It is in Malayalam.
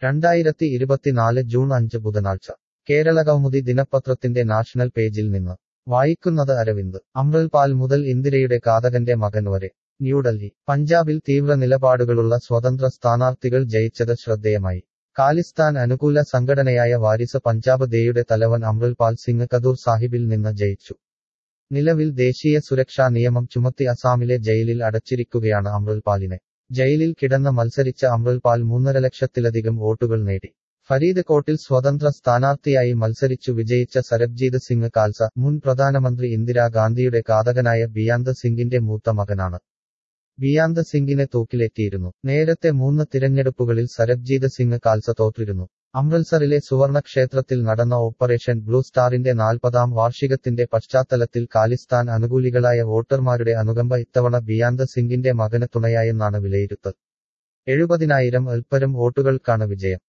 രണ്ടായിരത്തി ഇരുപത്തിനാല് ജൂൺ അഞ്ച് ബുധനാഴ്ച കേരള കൗമുദി ദിനപത്രത്തിന്റെ നാഷണൽ പേജിൽ നിന്ന് വായിക്കുന്നത് അരവിന്ദ് അമൃൽപാൽ മുതൽ ഇന്ദിരയുടെ കാതകന്റെ മകൻ വരെ ന്യൂഡൽഹി പഞ്ചാബിൽ തീവ്ര നിലപാടുകളുള്ള സ്വതന്ത്ര സ്ഥാനാർത്ഥികൾ ജയിച്ചത് ശ്രദ്ധേയമായി ഖാലിസ്ഥാൻ അനുകൂല സംഘടനയായ വാരിസ് പഞ്ചാബ് ദേയുടെ തലവൻ അമൃൽപാൽ സിംഗ് കദൂർ സാഹിബിൽ നിന്ന് ജയിച്ചു നിലവിൽ ദേശീയ സുരക്ഷാ നിയമം ചുമത്തി അസാമിലെ ജയിലിൽ അടച്ചിരിക്കുകയാണ് അമൃൽപാലിനെ ജയിലിൽ കിടന്ന് മത്സരിച്ച അമൃൽപാൽ മൂന്നര ലക്ഷത്തിലധികം വോട്ടുകൾ നേടി ഫരീദ് കോട്ടിൽ സ്വതന്ത്ര സ്ഥാനാർത്ഥിയായി മത്സരിച്ചു വിജയിച്ച സരബ്ജീത് സിംഗ് കാൽസ മുൻ പ്രധാനമന്ത്രി ഇന്ദിരാഗാന്ധിയുടെ കാതകനായ ബിയാന്ത് സിംഗിന്റെ മൂത്ത മകനാണ് ബിയാന്ത് സിംഗിനെ തൂക്കിലേറ്റിയിരുന്നു നേരത്തെ മൂന്ന് തിരഞ്ഞെടുപ്പുകളിൽ സരബ്ജീത് സിംഗ് കാൽസ തോറ്റിരുന്നു അമൃത്സറിലെ സുവർണ ക്ഷേത്രത്തിൽ നടന്ന ഓപ്പറേഷൻ ബ്ലൂ സ്റ്റാറിന്റെ നാൽപ്പതാം വാർഷികത്തിന്റെ പശ്ചാത്തലത്തിൽ ഖാലിസ്ഥാൻ അനുകൂലികളായ വോട്ടർമാരുടെ അനുകമ്പ ഇത്തവണ ബിയാന്ത് സിംഗിന്റെ മകന് തുണയായെന്നാണ് വിലയിരുത്തൽ എഴുപതിനായിരം അൽപ്പരം വോട്ടുകൾക്കാണ് വിജയം